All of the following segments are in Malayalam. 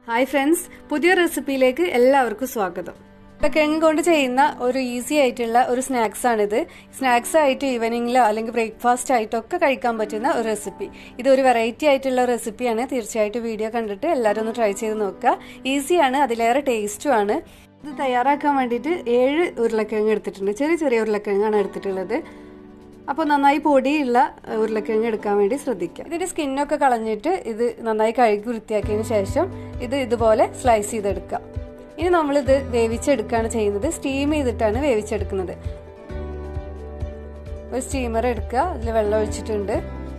ഹായ് ഫ്രണ്ട്സ് പുതിയ റെസിപ്പിയിലേക്ക് എല്ലാവർക്കും സ്വാഗതം ഉരുളക്കിഴങ്ങ് കൊണ്ട് ചെയ്യുന്ന ഒരു ഈസി ആയിട്ടുള്ള ഒരു സ്നാക്സ് ആണിത് സ്നാക്സ് ആയിട്ട് ഈവനിങ്ങിലോ അല്ലെങ്കിൽ ബ്രേക്ക്ഫാസ്റ്റ് ആയിട്ടോ ഒക്കെ കഴിക്കാൻ പറ്റുന്ന ഒരു റെസിപ്പി ഇത് ഒരു വെറൈറ്റി ആയിട്ടുള്ള റെസിപ്പിയാണ് തീർച്ചയായിട്ടും വീഡിയോ കണ്ടിട്ട് എല്ലാവരും ഒന്ന് ട്രൈ ചെയ്ത് നോക്കുക ഈസിയാണ് അതിലേറെ ടേസ്റ്റും ആണ് ഇത് തയ്യാറാക്കാൻ വേണ്ടിയിട്ട് ഏഴ് ഉരുളക്കിഴങ്ങ് എടുത്തിട്ടുണ്ട് ചെറിയ ചെറിയ ഉരുളക്കിഴങ്ങാണ് എടുത്തിട്ടുള്ളത് അപ്പോൾ നന്നായി പൊടിയുള്ള ഉരുളക്കിഴങ്ങ് എടുക്കാൻ വേണ്ടി ശ്രദ്ധിക്കുക ഇതിന്റെ സ്കിന്നൊക്കെ കളഞ്ഞിട്ട് ഇത് നന്നായി കഴുകി വൃത്തിയാക്കിയതിന് ശേഷം ഇത് ഇതുപോലെ സ്ലൈസ് ചെയ്തെടുക്കുക ഇനി നമ്മളിത് വേവിച്ചെടുക്കുകയാണ് ചെയ്യുന്നത് സ്റ്റീം ചെയ്തിട്ടാണ് വേവിച്ചെടുക്കുന്നത് ഒരു സ്റ്റീമർ എടുക്കുക അതിൽ വെള്ളം ഒഴിച്ചിട്ടുണ്ട്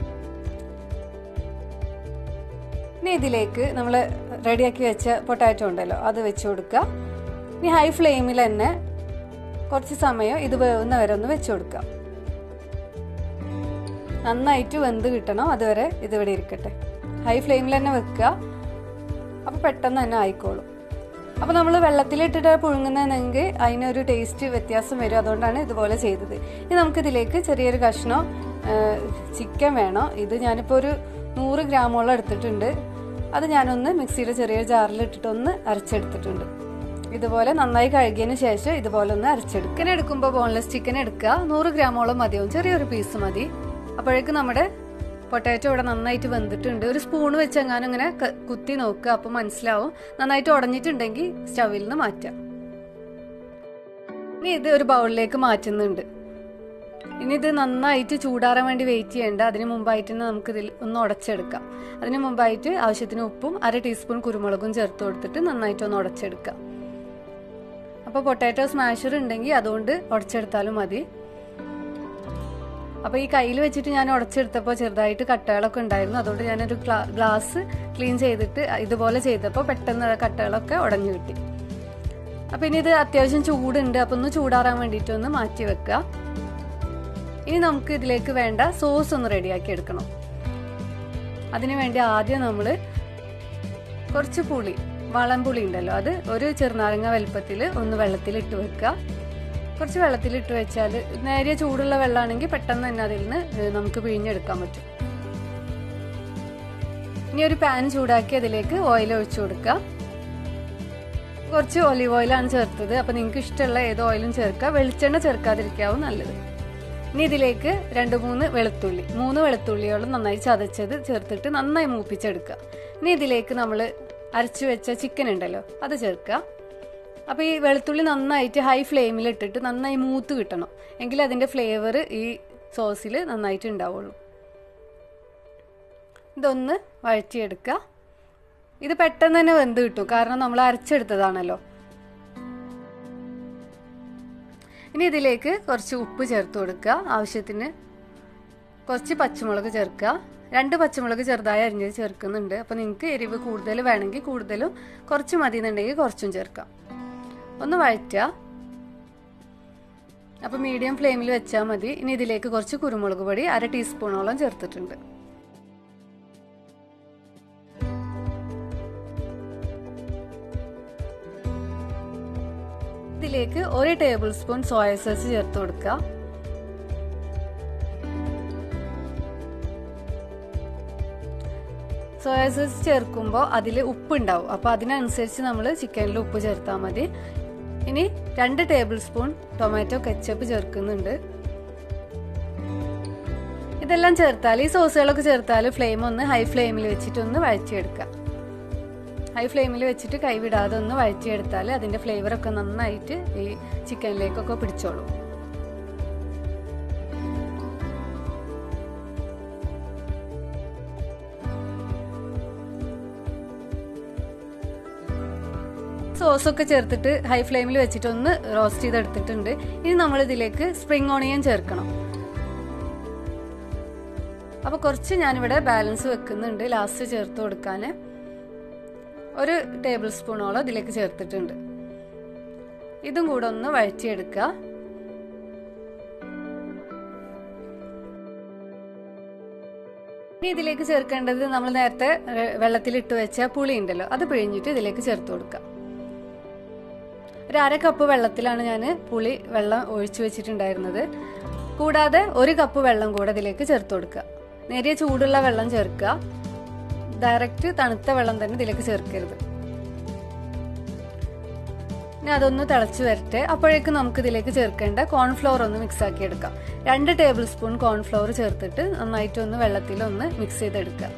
ഇനി ഇതിലേക്ക് നമ്മൾ റെഡിയാക്കി വെച്ച പൊട്ടാറ്റോ ഉണ്ടല്ലോ അത് വെച്ച് കൊടുക്കുക ഇനി ഹൈ ഫ്ലെയിമിൽ തന്നെ കുറച്ച് സമയം ഇത് വേവുന്ന വരെ ഒന്ന് വെച്ച് കൊടുക്കുക നന്നായിട്ട് വെന്ത് കിട്ടണം അതുവരെ ഇതിവിടെ ഇരിക്കട്ടെ ഹൈ ഫ്ലെയിമിൽ തന്നെ വെക്കുക അപ്പോൾ പെട്ടെന്ന് തന്നെ ആയിക്കോളും അപ്പോൾ നമ്മൾ വെള്ളത്തിലിട്ടിട്ട് പുഴുങ്ങുന്നതെങ്കിൽ അതിനൊരു ടേസ്റ്റ് വ്യത്യാസം വരും അതുകൊണ്ടാണ് ഇതുപോലെ ചെയ്തത് ഇനി നമുക്കിതിലേക്ക് ചെറിയൊരു കഷ്ണം ചിക്കൻ വേണം ഇത് ഞാനിപ്പോൾ ഒരു നൂറ് ഗ്രാമോളം എടുത്തിട്ടുണ്ട് അത് ഞാനൊന്ന് മിക്സിയുടെ ചെറിയൊരു ജാറിൽ ഇട്ടിട്ടൊന്ന് അരച്ചെടുത്തിട്ടുണ്ട് ഇതുപോലെ നന്നായി കഴുകിയതിന് ശേഷം ഇതുപോലെ ഒന്ന് അരച്ചെടുക്കുക ചിക്കൻ എടുക്കുമ്പോൾ ബോൺലെസ് ചിക്കൻ എടുക്കുക നൂറ് ഗ്രാമോളം മതിയാവും ചെറിയൊരു പീസ് മതി അപ്പോഴേക്കും നമ്മുടെ പൊട്ടാറ്റോ ഇവിടെ നന്നായിട്ട് വെന്തിട്ടുണ്ട് ഒരു സ്പൂൺ വെച്ച് എങ്ങാനും ഇങ്ങനെ കുത്തി നോക്കുക അപ്പോൾ മനസ്സിലാവും നന്നായിട്ട് ഉടഞ്ഞിട്ടുണ്ടെങ്കിൽ സ്റ്റവിൽ നിന്ന് മാറ്റാം ഇനി ഇത് ഒരു ബൗളിലേക്ക് മാറ്റുന്നുണ്ട് ഇനി ഇത് നന്നായിട്ട് ചൂടാറാൻ വേണ്ടി വെയിറ്റ് ചെയ്യേണ്ട അതിന് മുമ്പായിട്ട് നമുക്ക് ഇതിൽ ഒന്ന് ഉടച്ചെടുക്കാം അതിന് മുമ്പായിട്ട് ആവശ്യത്തിന് ഉപ്പും അര ടീസ്പൂൺ കുരുമുളകും ചേർത്ത് കൊടുത്തിട്ട് നന്നായിട്ട് ഒന്ന് ഉടച്ചെടുക്കാം അപ്പോൾ പൊട്ടാറ്റോ സ്മാഷർ ഉണ്ടെങ്കിൽ അതുകൊണ്ട് ഉടച്ചെടുത്താലും മതി അപ്പോൾ ഈ കയ്യിൽ വെച്ചിട്ട് ഞാൻ ഉടച്ചെടുത്തപ്പോൾ ചെറുതായിട്ട് കട്ടകളൊക്കെ ഉണ്ടായിരുന്നു അതുകൊണ്ട് ഞാനൊരു ഗ്ലാസ് ക്ലീൻ ചെയ്തിട്ട് ഇതുപോലെ ചെയ്തപ്പോൾ പെട്ടെന്ന് കട്ടകളൊക്കെ ഉടഞ്ഞു കിട്ടി അപ്പം ഇനി ഇത് അത്യാവശ്യം ചൂടുണ്ട് അപ്പം ഒന്ന് ചൂടാറാൻ വേണ്ടിയിട്ട് ഒന്ന് മാറ്റി വെക്കുക ഇനി നമുക്ക് ഇതിലേക്ക് വേണ്ട സോസ് ഒന്ന് റെഡിയാക്കി എടുക്കണം അതിനു വേണ്ടി ആദ്യം നമ്മൾ കുറച്ച് പുളി വളം പുളി ഉണ്ടല്ലോ അത് ഒരു ചെറുനാരങ്ങ വലുപ്പത്തിൽ ഒന്ന് വെള്ളത്തിൽ ഇട്ട് വെക്കുക കുറച്ച് വെള്ളത്തിൽ ഇട്ട് വെച്ചാൽ നേരിയ ചൂടുള്ള വെള്ളമാണെങ്കിൽ പെട്ടെന്ന് തന്നെ അതിൽ നിന്ന് നമുക്ക് പിഴിഞ്ഞെടുക്കാൻ പറ്റും ഇനി ഒരു പാൻ ചൂടാക്കി അതിലേക്ക് ഓയിൽ ഒഴിച്ചു കൊടുക്കുക കുറച്ച് ഒലിവ് ഓയിലാണ് ചേർത്തത് അപ്പൊ നിങ്ങൾക്ക് ഇഷ്ടമുള്ള ഏത് ഓയിലും ചേർക്കുക വെളിച്ചെണ്ണ ചേർക്കാതിരിക്കാവും നല്ലത് ഇനി ഇതിലേക്ക് രണ്ട് മൂന്ന് വെളുത്തുള്ളി മൂന്ന് വെളുത്തുള്ളിയോളം നന്നായി ചതച്ചത് ചേർത്തിട്ട് നന്നായി മൂപ്പിച്ചെടുക്കുക ഇനി ഇതിലേക്ക് നമ്മൾ അരച്ചു വെച്ച ചിക്കൻ ഉണ്ടല്ലോ അത് ചേർക്കുക അപ്പോൾ ഈ വെളുത്തുള്ളി നന്നായിട്ട് ഹൈ ഫ്ലെയിമിൽ ഇട്ടിട്ട് നന്നായി മൂത്ത് കിട്ടണം എങ്കിൽ അതിൻ്റെ ഫ്ലേവർ ഈ സോസിൽ നന്നായിട്ട് ഉണ്ടാവുള്ളൂ ഇതൊന്ന് വഴറ്റിയെടുക്കുക ഇത് പെട്ടെന്ന് തന്നെ വെന്ത് കിട്ടും കാരണം നമ്മൾ അരച്ചെടുത്തതാണല്ലോ ഇനി ഇതിലേക്ക് കുറച്ച് ഉപ്പ് ചേർത്ത് കൊടുക്കുക ആവശ്യത്തിന് കുറച്ച് പച്ചമുളക് ചേർക്കുക രണ്ട് പച്ചമുളക് ചെറുതായി അരിഞ്ഞത് ചേർക്കുന്നുണ്ട് അപ്പോൾ നിങ്ങൾക്ക് എരിവ് കൂടുതൽ വേണമെങ്കിൽ കൂടുതലും കുറച്ച് മതി എന്നുണ്ടെങ്കിൽ കുറച്ചും ചേർക്കാം ഒന്ന് വഴറ്റുക അപ്പോൾ മീഡിയം ഫ്ലെയിമിൽ വെച്ചാൽ മതി ഇനി ഇതിലേക്ക് കുറച്ച് കുരുമുളക് പൊടി അര ടീസ്പൂണോളം ചേർത്തിട്ടുണ്ട് ഇതിലേക്ക് ഒരു ടേബിൾ സ്പൂൺ സോയ സോസ് ചേർത്ത് കൊടുക്കുക സോയ സോസ് ചേർക്കുമ്പോൾ അതിൽ ഉപ്പ് ഉണ്ടാവും അപ്പോൾ അതിനനുസരിച്ച് നമ്മൾ ചിക്കനിൽ ഉപ്പ് ചേർത്താൽ മതി ഇനി രണ്ട് ടേബിൾ സ്പൂൺ ടൊമാറ്റോ കെച്ചപ്പ് ചേർക്കുന്നുണ്ട് ഇതെല്ലാം ചേർത്താൽ ഈ സോസുകളൊക്കെ ചേർത്താൽ ഫ്ലെയിം ഒന്ന് ഹൈ ഫ്ലെയിമിൽ വെച്ചിട്ട് ഒന്ന് വഴറ്റിയെടുക്കുക ഹൈ ഫ്ലെയിമിൽ വെച്ചിട്ട് കൈവിടാതെ ഒന്ന് വഴറ്റിയെടുത്താൽ അതിൻ്റെ ഫ്ലേവറൊക്കെ നന്നായിട്ട് ഈ ചിക്കനിലേക്കൊക്കെ പിടിച്ചോളും സോസൊക്കെ ചേർത്തിട്ട് ഹൈ ഫ്ലെയിമിൽ വെച്ചിട്ട് ഒന്ന് റോസ്റ്റ് ചെയ്തെടുത്തിട്ടുണ്ട് ഇനി നമ്മൾ ഇതിലേക്ക് സ്പ്രിംഗ് ഓണിയൻ ചേർക്കണം അപ്പോൾ കുറച്ച് ഞാനിവിടെ ബാലൻസ് വെക്കുന്നുണ്ട് ലാസ്റ്റ് ചേർത്ത് കൊടുക്കാൻ ഒരു ടേബിൾ സ്പൂണോളം ഇതിലേക്ക് ചേർത്തിട്ടുണ്ട് ഇതും കൂടെ ഒന്ന് വഴറ്റിയെടുക്കുക ഇനി ഇതിലേക്ക് ചേർക്കേണ്ടത് നമ്മൾ നേരത്തെ വെള്ളത്തിൽ ഇട്ട് വെച്ച പുളി ഉണ്ടല്ലോ അത് പിഴിഞ്ഞിട്ട് ഇതിലേക്ക് ചേർത്ത് കൊടുക്കുക ഒരു അര കപ്പ് വെള്ളത്തിലാണ് ഞാൻ പുളി വെള്ളം ഒഴിച്ചു വെച്ചിട്ടുണ്ടായിരുന്നത് കൂടാതെ ഒരു കപ്പ് വെള്ളം കൂടെ ഇതിലേക്ക് ചേർത്ത് കൊടുക്കുക നേരിയ ചൂടുള്ള വെള്ളം ചേർക്കുക ഡയറക്റ്റ് തണുത്ത വെള്ളം തന്നെ ഇതിലേക്ക് ചേർക്കരുത് ഇനി അതൊന്ന് തിളച്ച് വരട്ടെ അപ്പോഴേക്കും നമുക്ക് ഇതിലേക്ക് ചേർക്കേണ്ട കോൺഫ്ലോർ ഒന്ന് മിക്സ് ആക്കി എടുക്കാം രണ്ട് ടേബിൾ സ്പൂൺ കോൺഫ്ലോർ ചേർത്തിട്ട് നന്നായിട്ട് ഒന്ന് വെള്ളത്തിൽ ഒന്ന് മിക്സ് ചെയ്തെടുക്കുക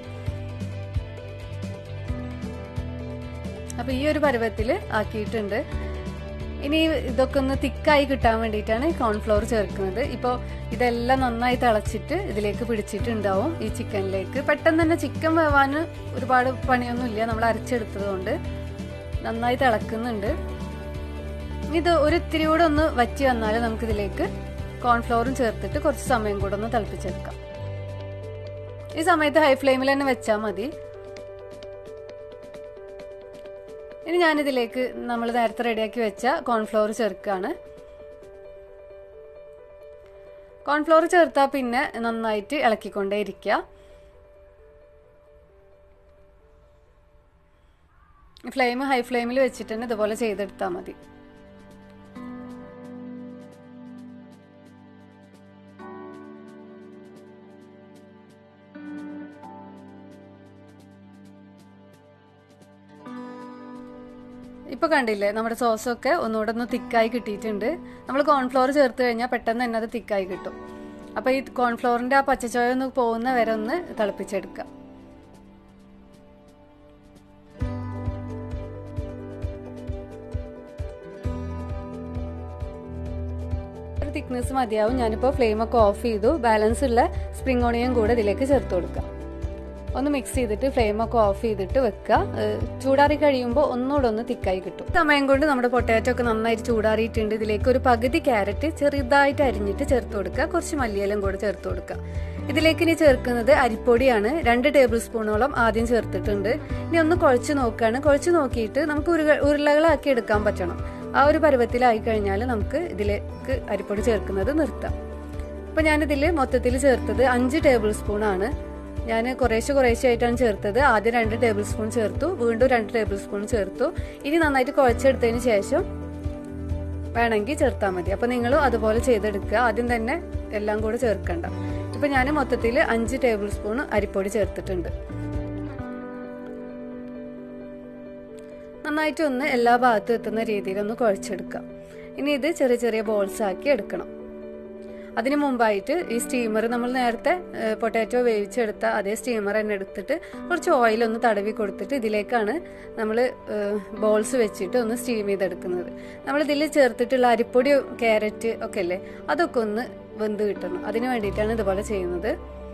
അപ്പൊ ഈ ഒരു പരുവത്തിൽ ആക്കിയിട്ടുണ്ട് ഇനി ഇതൊക്കെ ഒന്ന് തിക്കായി കിട്ടാൻ വേണ്ടിയിട്ടാണ് കോൺഫ്ലോർ ചേർക്കുന്നത് ഇപ്പോൾ ഇതെല്ലാം നന്നായി തിളച്ചിട്ട് ഇതിലേക്ക് പിടിച്ചിട്ടുണ്ടാവും ഈ ചിക്കനിലേക്ക് പെട്ടെന്ന് തന്നെ ചിക്കൻ വേവാൻ ഒരുപാട് പണിയൊന്നുമില്ല നമ്മൾ അരച്ചെടുത്തത് കൊണ്ട് നന്നായി തിളക്കുന്നുണ്ട് ഇനി ഇത് ഒരു ഇത്തിരി കൂടെ ഒന്ന് വറ്റി വന്നാൽ നമുക്കിതിലേക്ക് കോൺഫ്ലോറും ചേർത്തിട്ട് കുറച്ച് സമയം കൂടെ ഒന്ന് തിളപ്പിച്ചെടുക്കാം ഈ സമയത്ത് ഹൈ ഫ്ലെയിമിൽ തന്നെ വെച്ചാൽ മതി ഇനി ഞാനിതിലേക്ക് നമ്മൾ നേരത്തെ റെഡിയാക്കി വെച്ച കോൺഫ്ലോർ ചേർക്കുകയാണ് കോൺഫ്ലോർ ചേർത്താൽ പിന്നെ നന്നായിട്ട് ഇളക്കിക്കൊണ്ടേ ഇരിക്കുക ഫ്ലെയിം ഹൈ ഫ്ലെയിമിൽ വെച്ചിട്ട് തന്നെ ഇതുപോലെ ചെയ്തെടുത്താൽ മതി ഇപ്പൊ കണ്ടില്ലേ നമ്മുടെ സോസൊക്കെ ഒന്നുകൂടെ ഒന്ന് തിക്കായി കിട്ടിയിട്ടുണ്ട് നമ്മൾ കോൺഫ്ലോർ ചേർത്ത് കഴിഞ്ഞാൽ പെട്ടെന്ന് തന്നെ അത് തിക്കായി കിട്ടും അപ്പൊ ഈ കോൺഫ്ലോറിന്റെ ആ പച്ചച്ചോയ ഒന്ന് പോകുന്ന വരെ ഒന്ന് തിളപ്പിച്ചെടുക്കുക ഒരു തിക്നെസ് മതിയാവും ഞാനിപ്പോൾ ഫ്ലെയിം ഒക്കെ ഓഫ് ചെയ്തു ബാലൻസ് ഉള്ള സ്പ്രിംഗ് ഓണിയൻ കൂടെ ഇതിലേക്ക് ചേർത്ത് കൊടുക്കാം ഒന്ന് മിക്സ് ചെയ്തിട്ട് ഫ്ലെയിം ഒക്കെ ഓഫ് ചെയ്തിട്ട് വെക്കുക ചൂടാറി കഴിയുമ്പോൾ ഒന്നുകൂടെ ഒന്ന് തിക്കായി കിട്ടും സമയം കൊണ്ട് നമ്മുടെ പൊട്ടാറ്റോ ഒക്കെ നന്നായിട്ട് ചൂടാറിയിട്ടുണ്ട് ഇതിലേക്ക് ഒരു പകുതി ക്യാരറ്റ് ചെറുതായിട്ട് അരിഞ്ഞിട്ട് ചേർത്ത് കൊടുക്കുക കുറച്ച് മല്ലിയിലും കൂടെ ചേർത്ത് കൊടുക്കുക ഇതിലേക്ക് ഇനി ചേർക്കുന്നത് അരിപ്പൊടിയാണ് രണ്ട് ടേബിൾ സ്പൂണോളം ആദ്യം ചേർത്തിട്ടുണ്ട് ഇനി ഒന്ന് കുഴച്ച് നോക്കുകയാണ് കുഴച്ച് നോക്കിയിട്ട് നമുക്ക് ഉരുള ഉരുളകളാക്കി എടുക്കാൻ പറ്റണം ആ ഒരു പരുവത്തിലായി കഴിഞ്ഞാൽ നമുക്ക് ഇതിലേക്ക് അരിപ്പൊടി ചേർക്കുന്നത് നിർത്താം അപ്പൊ ഞാനിതിൽ മൊത്തത്തിൽ ചേർത്തത് അഞ്ച് ടേബിൾ സ്പൂൺ ആണ് ഞാൻ കുറേശ്ശെ കുറേശ്ശെ ആയിട്ടാണ് ചേർത്തത് ആദ്യം രണ്ട് ടേബിൾ സ്പൂൺ ചേർത്തു വീണ്ടും രണ്ട് ടേബിൾ സ്പൂൺ ചേർത്തു ഇനി നന്നായിട്ട് കുഴച്ചെടുത്തതിന് ശേഷം വേണമെങ്കിൽ ചേർത്താൽ മതി അപ്പൊ നിങ്ങളും അതുപോലെ ചെയ്തെടുക്കുക ആദ്യം തന്നെ എല്ലാം കൂടെ ചേർക്കണ്ട ഇപ്പൊ ഞാൻ മൊത്തത്തിൽ അഞ്ച് ടേബിൾ സ്പൂൺ അരിപ്പൊടി ചേർത്തിട്ടുണ്ട് നന്നായിട്ട് ഒന്ന് എല്ലാ ഭാഗത്തും എത്തുന്ന രീതിയിൽ ഒന്ന് കുഴച്ചെടുക്കാം ഇനി ഇത് ചെറിയ ചെറിയ ബോൾസ് ആക്കി എടുക്കണം അതിനു മുമ്പായിട്ട് ഈ സ്റ്റീമർ നമ്മൾ നേരത്തെ പൊട്ടാറ്റോ വേവിച്ചെടുത്ത അതേ സ്റ്റീമർ തന്നെ എടുത്തിട്ട് കുറച്ച് ഓയിൽ ഒന്ന് തടവി കൊടുത്തിട്ട് ഇതിലേക്കാണ് നമ്മൾ ബോൾസ് വെച്ചിട്ട് ഒന്ന് സ്റ്റീം ചെയ്തെടുക്കുന്നത് നമ്മൾ ഇതിൽ ചേർത്തിട്ടുള്ള അരിപ്പൊടി ക്യാരറ്റ് ഒക്കെ അല്ലേ അതൊക്കെ ഒന്ന് വെന്ത് കിട്ടണം അതിന് വേണ്ടിയിട്ടാണ് ഇതുപോലെ ചെയ്യുന്നത്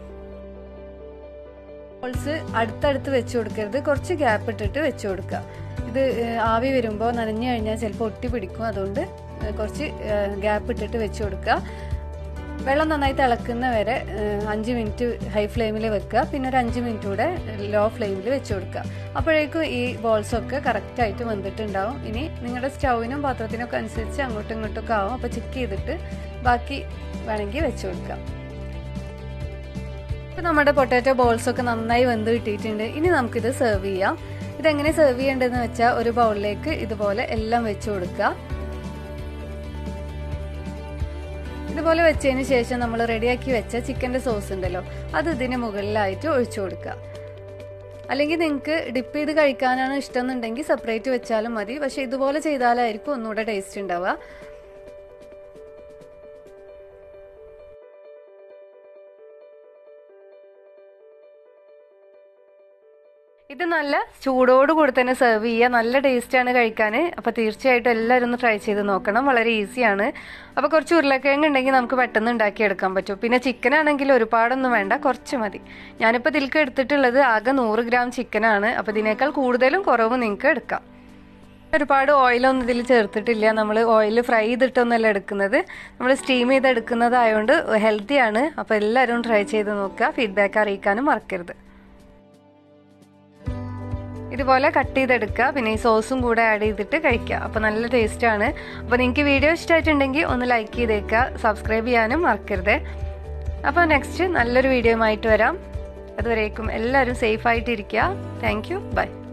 ബോൾസ് അടുത്തടുത്ത് വെച്ച് കൊടുക്കരുത് കുറച്ച് ഗ്യാപ്പ് ഇട്ടിട്ട് വെച്ച് കൊടുക്കുക ഇത് ആവി വരുമ്പോൾ നനഞ്ഞു കഴിഞ്ഞാൽ ചിലപ്പോൾ ഒട്ടി പിടിക്കും അതുകൊണ്ട് കുറച്ച് ഗ്യാപ്പ് ഇട്ടിട്ട് വെച്ച് കൊടുക്കുക വെള്ളം നന്നായി തിളക്കുന്ന വരെ അഞ്ച് മിനിറ്റ് ഹൈ ഫ്ലെയിമിൽ വെക്കുക പിന്നെ ഒരു അഞ്ച് മിനിറ്റ് കൂടെ ലോ ഫ്ലെയിമിൽ വെച്ച് കൊടുക്കുക അപ്പോഴേക്കും ഈ ബോൾസ് ഒക്കെ കറക്റ്റ് ആയിട്ട് വെന്തിട്ടുണ്ടാവും ഇനി നിങ്ങളുടെ സ്റ്റൗവിനും പാത്രത്തിനും ഒക്കെ അനുസരിച്ച് അങ്ങോട്ടും ഇങ്ങോട്ടും ഒക്കെ ആവും അപ്പോൾ ചെക്ക് ചെയ്തിട്ട് ബാക്കി വേണമെങ്കിൽ വെച്ച് കൊടുക്കാം ഇപ്പം നമ്മുടെ പൊട്ടാറ്റോ ബോൾസ് ഒക്കെ നന്നായി വെന്ത് കിട്ടിയിട്ടുണ്ട് ഇനി നമുക്കിത് സെർവ് ചെയ്യാം ഇതെങ്ങനെ സെർവ് ചെയ്യേണ്ടതെന്ന് വെച്ചാൽ ഒരു ബൗളിലേക്ക് ഇതുപോലെ എല്ലാം വെച്ച് കൊടുക്കുക ഇതുപോലെ വെച്ചതിന് ശേഷം നമ്മൾ റെഡിയാക്കി വെച്ച ചിക്കൻ്റെ സോസ് ഉണ്ടല്ലോ അത് ഇതിന് മുകളിലായിട്ട് ഒഴിച്ചു കൊടുക്കുക അല്ലെങ്കിൽ നിങ്ങൾക്ക് ഡിപ്പ് ചെയ്ത് കഴിക്കാനാണ് ഇഷ്ടം എന്നുണ്ടെങ്കിൽ സെപ്പറേറ്റ് വെച്ചാലും മതി പക്ഷെ ഇതുപോലെ ചെയ്താലായിരിക്കും ഒന്നുകൂടെ ടേസ്റ്റ് ഉണ്ടാവുക ഇത് നല്ല ചൂടോട് കൂടി തന്നെ സെർവ് ചെയ്യുക നല്ല ടേസ്റ്റാണ് കഴിക്കാൻ അപ്പോൾ തീർച്ചയായിട്ടും എല്ലാവരും ഒന്ന് ട്രൈ ചെയ്ത് നോക്കണം വളരെ ഈസിയാണ് അപ്പോൾ കുറച്ച് ഉരുളക്കിഴങ്ങ് ഉണ്ടെങ്കിൽ നമുക്ക് പെട്ടെന്ന് ഉണ്ടാക്കിയെടുക്കാൻ പറ്റും പിന്നെ ചിക്കൻ ആണെങ്കിൽ ഒരുപാടൊന്നും വേണ്ട കുറച്ച് മതി ഞാനിപ്പോൾ ഇതിലേക്ക് എടുത്തിട്ടുള്ളത് ആകെ നൂറ് ഗ്രാം ചിക്കനാണ് അപ്പോൾ ഇതിനേക്കാൾ കൂടുതലും കുറവ് നിങ്ങൾക്ക് എടുക്കാം ഒരുപാട് ഓയിലൊന്നും ഇതിൽ ചേർത്തിട്ടില്ല നമ്മൾ ഓയിൽ ഫ്രൈ ചെയ്തിട്ടൊന്നുമല്ല എടുക്കുന്നത് നമ്മൾ സ്റ്റീം ചെയ്തെടുക്കുന്നതായതുകൊണ്ട് ഹെൽത്തിയാണ് അപ്പോൾ എല്ലാവരും ട്രൈ ചെയ്ത് നോക്കുക ഫീഡ്ബാക്ക് അറിയിക്കാനും മറക്കരുത് ഇതുപോലെ കട്ട് ചെയ്തെടുക്കുക പിന്നെ ഈ സോസും കൂടെ ആഡ് ചെയ്തിട്ട് കഴിക്കുക അപ്പോൾ നല്ല ടേസ്റ്റാണ് അപ്പോൾ നിങ്ങൾക്ക് വീഡിയോ ഇഷ്ടമായിട്ടുണ്ടെങ്കിൽ ഒന്ന് ലൈക്ക് ചെയ്തേക്കുക സബ്സ്ക്രൈബ് ചെയ്യാനും മറക്കരുത് അപ്പോൾ നെക്സ്റ്റ് നല്ലൊരു വീഡിയോ ആയിട്ട് വരാം അതുവരേക്കും എല്ലാവരും സേഫ് ആയിട്ടിരിക്കുക താങ്ക് യു ബൈ